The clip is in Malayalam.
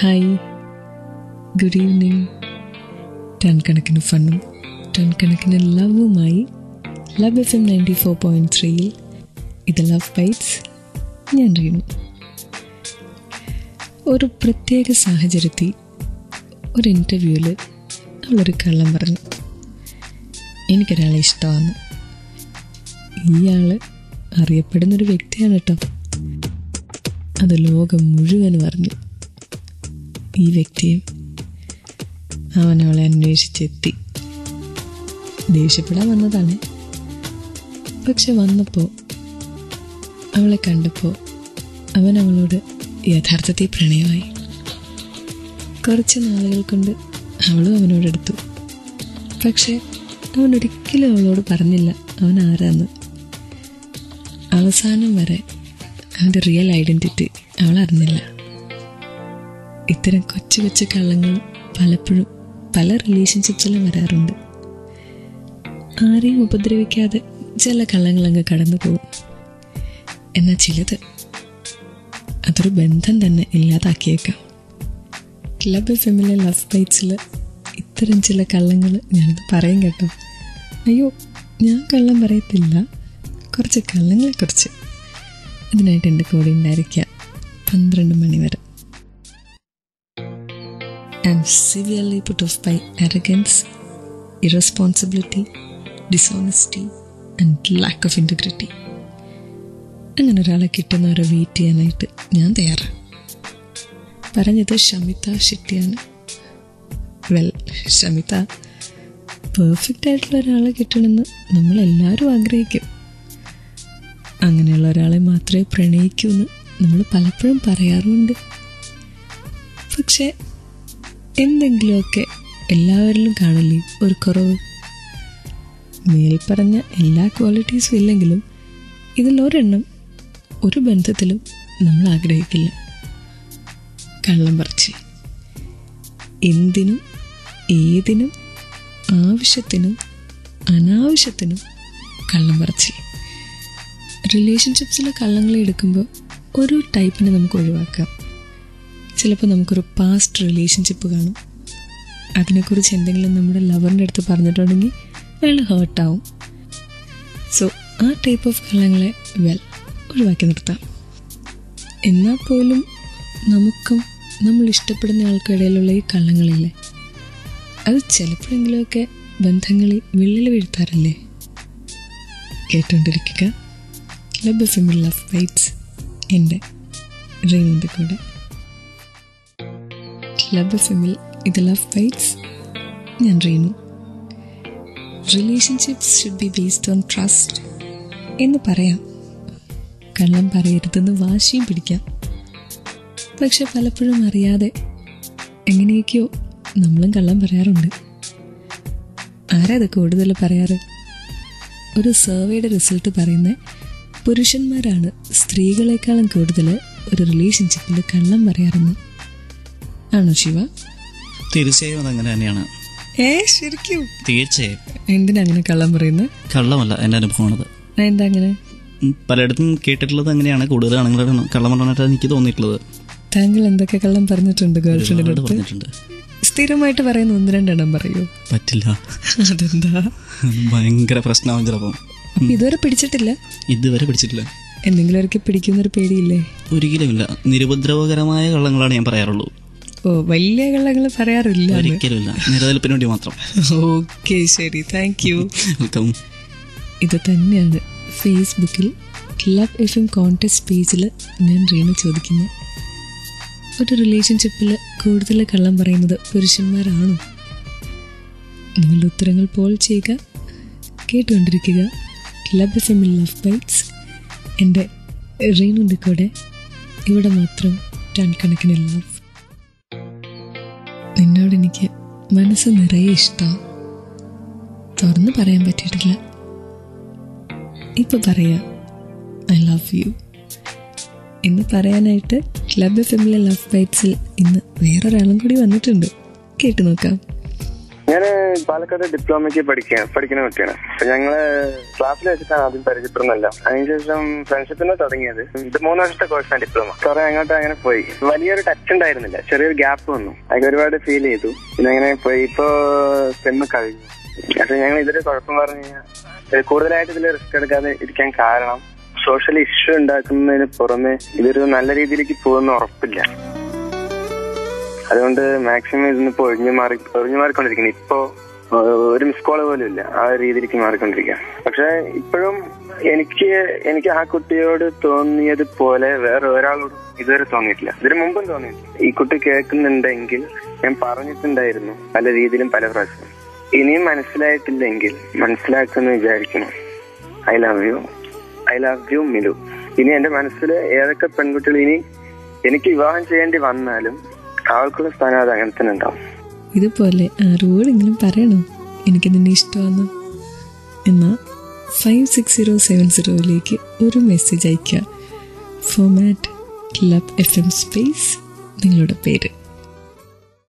ഹായ് ഗുഡ് ഈവനിങ് ടൺ കണക്കിന് ഫണ്ണും ടൺ കണക്കിന് ലവുമായി love F M ninety four point ത്രീയിൽ ഇത് ലവ് ബൈറ്റ്സ് ഞാൻ റീനു ഒരു പ്രത്യേക സാഹചര്യത്തിൽ ഒരു ഇൻ്റർവ്യൂവിൽ അവളൊരു കള്ളം പറഞ്ഞു എനിക്കൊരാളെ ഇഷ്ടമാണ് ഇയാൾ അറിയപ്പെടുന്നൊരു വ്യക്തിയാണ് കേട്ടോ അത് ലോകം മുഴുവൻ പറഞ്ഞു ഈ വ്യക്തിയും അവൻ അവളെ അന്വേഷിച്ചെത്തി ദേഷ്യപ്പെടാൻ വന്നതാണ് പക്ഷെ വന്നപ്പോൾ അവളെ കണ്ടപ്പോൾ അവൻ അവളോട് യഥാർത്ഥത്തിൽ പ്രണയമായി കുറച്ച് നാളുകൾ കൊണ്ട് അവളും അവനോടെടുത്തു പക്ഷെ അവൻ ഒരിക്കലും അവളോട് പറഞ്ഞില്ല അവൻ ആരാന്ന് അവസാനം വരെ അവൻ്റെ റിയൽ ഐഡൻറ്റിറ്റി അവൾ അറിഞ്ഞില്ല ഇത്തരം കൊച്ചു കൊച്ചു കള്ളങ്ങൾ പലപ്പോഴും പല റിലേഷൻഷിപ്സിലും വരാറുണ്ട് ആരെയും ഉപദ്രവിക്കാതെ ചില കള്ളങ്ങൾ അങ്ങ് കടന്നു പോകും എന്നാൽ ചിലത് അതൊരു ബന്ധം തന്നെ ഇല്ലാതാക്കിയേക്കാം ക്ലബ് എഫ് എമ്മിലെ ലവ് ബൈറ്റ്സിൽ ഇത്തരം ചില കള്ളങ്ങൾ ഞാനിത് പറയും കേട്ടോ അയ്യോ ഞാൻ കള്ളം പറയത്തില്ല കുറച്ച് കള്ളങ്ങളെക്കുറിച്ച് ഇതിനായിട്ട് എൻ്റെ കൂടെ ഉണ്ടായിരിക്കാം പന്ത്രണ്ട് മണി വരെ I am severely put off by arrogance irresponsibility dishonesty and lack of integrity അങ്ങനെ ഒരാളെ കിട്ടുന്നവരെ വെയിറ്റ് ചെയ്യാനായിട്ട് ഞാൻ തയ്യാറാണ് പറഞ്ഞത് ഷമിത ഷെട്ടിയാണ് വെൽ ഷമിത പെർഫെക്റ്റ് ആയിട്ടുള്ള ഒരാളെ കിട്ടണമെന്ന് നമ്മളെല്ലാവരും ആഗ്രഹിക്കും അങ്ങനെയുള്ള ഒരാളെ മാത്രമേ പ്രണയിക്കൂ എന്ന് നമ്മൾ പലപ്പോഴും പറയാറുമുണ്ട് പക്ഷെ എന്തെങ്കിലുമൊക്കെ എല്ലാവരിലും കാണില്ലേ ഒരു കുറവ് മേൽപ്പറഞ്ഞ എല്ലാ ക്വാളിറ്റീസും ഇല്ലെങ്കിലും ഇതിലൊരെണ്ണം ഒരു ബന്ധത്തിലും നമ്മൾ ആഗ്രഹിക്കില്ല കള്ളം പറിച്ച് എന്തിനും ഏതിനും ആവശ്യത്തിനും അനാവശ്യത്തിനും കള്ളം പറിച്ചില്ല റിലേഷൻഷിപ്സിലെ കള്ളങ്ങൾ എടുക്കുമ്പോൾ ഒരു ടൈപ്പിനെ നമുക്ക് ഒഴിവാക്കാം ചിലപ്പോൾ നമുക്കൊരു പാസ്റ്റ് റിലേഷൻഷിപ്പ് കാണും അതിനെക്കുറിച്ച് എന്തെങ്കിലും നമ്മുടെ ലവറിൻ്റെ അടുത്ത് പറഞ്ഞിട്ടുണ്ടെങ്കിൽ അയാൾ ഹേർട്ടാവും സോ ആ ടൈപ്പ് ഓഫ് കള്ളങ്ങളെ വെൽ ഒഴിവാക്കി നിർത്താം എന്നാൽ പോലും നമുക്കും നമ്മൾ ഇഷ്ടപ്പെടുന്ന ആൾക്കിടയിലുള്ള ഈ കള്ളങ്ങളില്ലേ അത് ചിലപ്പോഴെങ്കിലുമൊക്കെ ബന്ധങ്ങളിൽ വിള്ളൽ വീഴ്ത്താറില്ലേ കേട്ടുകൊണ്ടിരിക്കുക ക്ലബ് എഫ് എമ്മിൽ ലവ് ബൈറ്റ്സ് എൻ്റെ റീനിൻ്റെ കൂടെ ക്ലബ് എഫ് എമ്മിൽ ഇത് ലവ് ബൈറ്റ്സ് ഞാൻ Reenu relationships should be based on trust എന്ന് പറയാം കള്ളം പറയരുതെന്ന് വാശിയും പിടിക്കാം പക്ഷെ പലപ്പോഴും അറിയാതെ എങ്ങനെയൊക്കെയോ നമ്മളും കള്ളം പറയാറുണ്ട് ആരാ അത് കൂടുതൽ പറയാറ് ഒരു സർവേയുടെ റിസൾട്ട് പറയുന്നത് പുരുഷന്മാരാണ് സ്ത്രീകളെക്കാളും കൂടുതൽ ഒരു റിലേഷൻഷിപ്പിൽ കള്ളം പറയാറെന്ന് ആണോ ശിവ തീർച്ചയായും അതങ്ങനെ തന്നെയാണ് ഏ ശരിക്കും തീർച്ചയായും എന്തിനാ അങ്ങനെ കള്ളം പറയുന്നത് കള്ളമല്ല എൻ്റെ അനുഭവമാണത് എന്താ അങ്ങനെ ഉം, പലയിടത്തും കേട്ടിട്ടുള്ളത് അങ്ങനെയാണ് കൂടുതൽ ആണുങ്ങളുടെ കള്ളം പറഞ്ഞിട്ടാണ് എനിക്ക് തോന്നിയിട്ടുള്ളത് താങ്കൾ എന്തൊക്കെ കള്ളം പറഞ്ഞിട്ടുണ്ട് ഗേൾഫ്രണ്ടിന്റെ ഒരുപാട് അടുത്ത് പറഞ്ഞിട്ടുണ്ട് സ്ഥിരമായിട്ട് പറയുന്ന ഒന്ന് രണ്ടെണ്ണം പറയൂ പറ്റില്ല അതെന്താ ഭയങ്കര പ്രശ്നമാവും ചിലപ്പം അപ്പൊ ഇതുവരെ പിടിച്ചിട്ടില്ല ഇതുവരെ പിടിച്ചിട്ടില്ല എന്തെങ്കിലും ഒരിക്കൽ പിടിക്കുന്നൊരു പേടിയില്ലേ ഒരിക്കലുമില്ല നിരുപദ്രവകരമായ കള്ളങ്ങളാണ് ഞാൻ പറയാറുള്ളൂ ഓ വലിയ കള്ളങ്ങൾ പറയാറില്ല ഒരിക്കലുമില്ല നിലനിൽപ്പിന് വേണ്ടി മാത്രം ഓക്കെ ശരി താങ്ക് യു വെൽക്കം ഇത് തന്നെയാണ് ഫേസ്ബുക്കിൽ ക്ലബ് എഫ് എം കോൺടെസ്റ്റ് പേജിൽ ഞാൻ റീന ചോദിക്കുന്നത് ഒരു റിലേഷൻഷിപ്പിൽ കൂടുതൽ കള്ളം പറയുന്നത് പുരുഷന്മാരാണോ നിങ്ങളുടെ ഉത്തരങ്ങൾ പോൾ ചെയ്യുക കേട്ടുകൊണ്ടിരിക്കുക ക്ലബ് എഫ് എമ്മിൽ ലവ് ബൈറ്റ്സ് എൻ്റെ റീനുൻ്റെ കൂടെ ഇവിടെ മാത്രം ടൺ കണക്കിന് ലവ് നിന്നോട് എനിക്ക് മനസ്സ് നിറയെ ഇഷ്ടമാണ് തുറന്ന് പറയാൻ പറ്റിയിട്ടില്ല ഇപ്പൊ പറയാ ഐ ലവ് യു എന്ന് പറയാനായിട്ട് ക്ലബ് എഫ് എമ്മിലെ ലവ് ബൈറ്റ്സിൽ ഇന്ന് വേറൊരാളും കൂടി വന്നിട്ടുണ്ട് കേട്ടു നോക്കാം ഞാൻ പാലക്കാട് ഡിപ്ലോമയ്ക്ക് പഠിക്കുക പഠിക്കുന്ന കുട്ടിയാണ് അപ്പൊ ഞങ്ങള് ക്ലാസ്സിൽ വെച്ചിട്ടാണ് ആദ്യം പരിചയപ്പെടുന്നല്ല അതിനുശേഷം ഫ്രണ്ട്ഷിപ്പിന് തുടങ്ങിയത് ഇത് മൂന്ന് വർഷത്തെ കോഴ്സാണ് ഡിപ്ലോമ കുറെ അങ്ങോട്ട് അങ്ങനെ പോയി വലിയൊരു ടച്ച് ഉണ്ടായിരുന്നില്ല ചെറിയൊരു ഗ്യാപ്പ് വന്നു അതൊക്കെ ഒരുപാട് ഫീൽ ചെയ്തു പിന്നെ അങ്ങനെ പോയി ഇപ്പോ സെമ്മ് കഴിഞ്ഞു പക്ഷെ ഞങ്ങൾ ഇതിൽ കുഴപ്പം പറഞ്ഞു കഴിഞ്ഞാൽ കൂടുതലായിട്ട് ഇതിൽ റിസ്ക് എടുക്കാതെ ഇരിക്കാൻ കാരണം സോഷ്യൽ ഇഷ്യൂ ഉണ്ടാക്കുന്നതിന് പുറമെ ഇതൊരു നല്ല രീതിയിലേക്ക് പോകുന്ന ഉറപ്പില്ല അതുകൊണ്ട് മാക്സിമം ഇതിന്നിപ്പോ ഒഴിഞ്ഞു മാറി ഒഴിഞ്ഞു മാറിക്കൊണ്ടിരിക്കുന്നു ഇപ്പോ ഏഹ്, ഒരു മിസ് കോള് പോലും ഇല്ല ആ ഒരു രീതിയിലേക്ക് മാറിക്കൊണ്ടിരിക്കുക പക്ഷെ ഇപ്പോഴും എനിക്ക് എനിക്ക് ആ കുട്ടിയോട് തോന്നിയത് പോലെ വേറെ ഒരാളോടും ഇതുവരെ തോന്നിയിട്ടില്ല ഇതിനു മുമ്പും തോന്നിയിട്ടില്ല ഈ കുട്ടി കേൾക്കുന്നുണ്ടെങ്കിൽ ഞാൻ പറഞ്ഞിട്ടുണ്ടായിരുന്നു പല രീതിയിലും പല പ്രാവശ്യം ഇനിയും മനസ്സിലായിട്ടില്ലെങ്കിൽ മനസ്സിലാക്കുമെന്ന് വിചാരിക്കണം I love you I love you Milu ഇനി എന്റെ മനസ്സിൽ ഏതൊക്കെ പെൺകുട്ടികൾ ഇനി എനിക്ക് വിവാഹം ചെയ്യേണ്ടി വന്നാലും അവൾക്കുള്ള സ്ഥാനം അത് അങ്ങനെ തന്നെ ഉണ്ടാവും ഇതുപോലെ ആരോടെങ്കിലും പറയണോ എനിക്ക് നിന്നെ ഇഷ്ടമാണ് എന്നാൽ ഫൈവ് സിക്സ് സീറോ സെവൻ സീറോയിലേക്ക് ഒരു മെസ്സേജ് അയയ്ക്കുക format club F M space നിങ്ങളുടെ പേര്